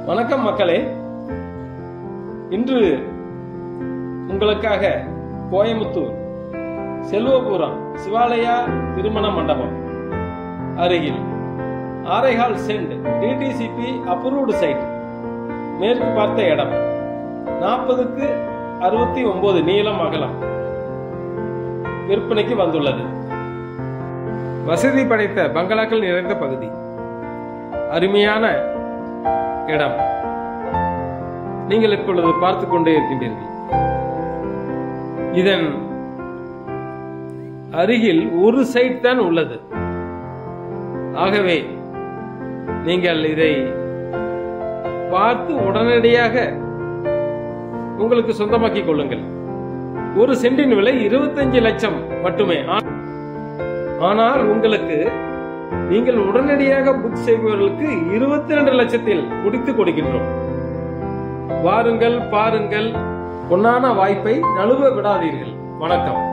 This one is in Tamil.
வணக்கம் மக்களே இன்று உங்களுக்காக கோயமுத்தூர் செல்வபுரம் சிவாலயா திருமண மண்டபம் அருகில் ஆரைகால் சென்ட் டிடிசிபி அப்ரூவ்டு சைட் மேற்கு பார்த்த இடம் நாற்பதுக்கு அறுபத்தி ஒன்பது நீளம் அகலம் விற்பனைக்கு வந்துள்ளது வசதி படைத்த பங்களாக்கள் நிறைந்த பகுதி அருமையான இடம் நீங்கள் இப்பொழுது பார்த்து கொண்டே இருக்கின்றீர்கள் இதன் அருகில் ஒரு சைட் தான் உள்ளது ஆகவே நீங்கள் இதை பார்த்து உடனடியாக உங்களுக்கு சொந்தமாக்கிக் கொள்ளுங்கள் ஒரு சென்டின் விலை இருபத்தஞ்சு லட்சம் மட்டுமே ஆ- ஆனால் உங்களுக்கு நீங்கள் உடனடியாக புக் செய்பவர்களுக்கு இருபத்தி ரெண்டு லட்சத்தில் முடித்து கொடுக்கின்றோம் வாருங்கள் பாருங்கள் பொன்னான வாய்ப்பை நழுவ விடாதீர்கள் வணக்கம்